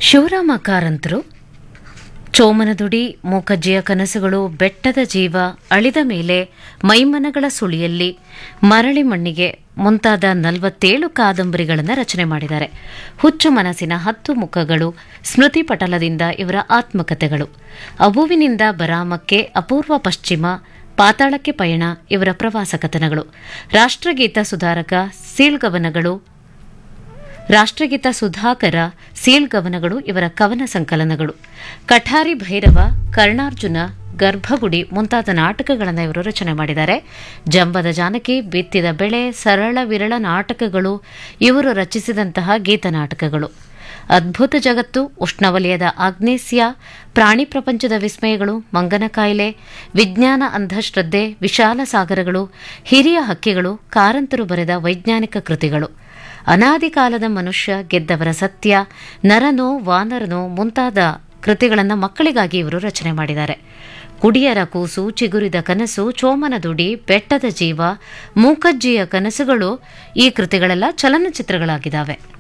ಶಿವರಾಮ ಕಾರಂತರು ಚೋಮನದುಡಿ ಮೂಕಜ್ಜಿಯ ಕನಸುಗಳು ಬೆಟ್ಟದ ಜೀವ ಅಳಿದ ಮೇಲೆ ಮೈಮನಗಳ ಸುಳಿಯಲ್ಲಿ ಮರಳಿ ಮಣ್ಣಿಗೆ ಮುಂತಾದ ನಲವತ್ತೇಳು ಕಾದಂಬರಿಗಳನ್ನು ರಚನೆ ಮಾಡಿದ್ದಾರೆ ಹುಚ್ಚು ಮನಸ್ಸಿನ ಹತ್ತು ಮುಖಗಳು ಸ್ಮೃತಿ ಪಟಲದಿಂದ ಇವರ ಆತ್ಮಕಥೆಗಳು ಅಬುವಿನಿಂದ ಬರಾಮಕ್ಕೆ ಅಪೂರ್ವ ಪಶ್ಚಿಮ ಪಾತಾಳಕ್ಕೆ ಪಯಣ ಇವರ ಪ್ರವಾಸ ಕಥನಗಳು ರಾಷ್ಟ್ರಗೀತ ಸುಧಾರಕ ಸೀಳ್ಗವನಗಳು ರಾಷ್ಟ್ರಗೀತ ಸುಧಾಕರ ಸೀಳ್ಗವನಗಳು ಇವರ ಕವನ ಸಂಕಲನಗಳು ಕಠಾರಿ ಭೈರವ ಕರ್ಣಾರ್ಜುನ ಗರ್ಭಗುಡಿ ಮುಂತಾದ ನಾಟಕಗಳನ್ನು ಇವರು ರಚನೆ ಮಾಡಿದ್ದಾರೆ ಜಂಬದ ಜಾನಕಿ ಬಿತ್ತಿದ ಬೆಳೆ ಸರಳ ವಿರಳ ನಾಟಕಗಳು ಇವರು ರಚಿಸಿದಂತಹ ಗೀತನಾಟಕಗಳು ಅದ್ಭುತ ಜಗತ್ತು ಉಷ್ಣವಲಯದ ಆಗ್ನೇಸ್ಯ ಪ್ರಾಣಿ ಪ್ರಪಂಚದ ವಿಸ್ಮಯಗಳು ಮಂಗನ ಕಾಯಿಲೆ ವಿಜ್ಞಾನ ಅಂಧಶ್ರದ್ಧೆ ವಿಶಾಲ ಸಾಗರಗಳು ಹಿರಿಯ ಹಕ್ಕಿಗಳು ಕಾರಂತರು ಬರೆದ ವೈಜ್ಞಾನಿಕ ಕೃತಿಗಳು ಅನಾದಿ ಕಾಲದ ಮನುಷ್ಯ ಗೆದ್ದವರ ಸತ್ಯ ನರನೋ ವಾನರನೋ ಮುಂತಾದ ಕೃತಿಗಳನ್ನು ಮಕ್ಕಳಿಗಾಗಿ ಇವರು ರಚನೆ ಮಾಡಿದ್ದಾರೆ ಕುಡಿಯರ ಕೂಸು ಚಿಗುರಿದ ಕನಸು ಚೋಮನ ದುಡಿ ಬೆಟ್ಟದ ಜೀವ ಮೂಕಜ್ಜಿಯ ಕನಸುಗಳು ಈ ಕೃತಿಗಳೆಲ್ಲ ಚಲನಚಿತ್ರಗಳಾಗಿದ್ದಾವೆ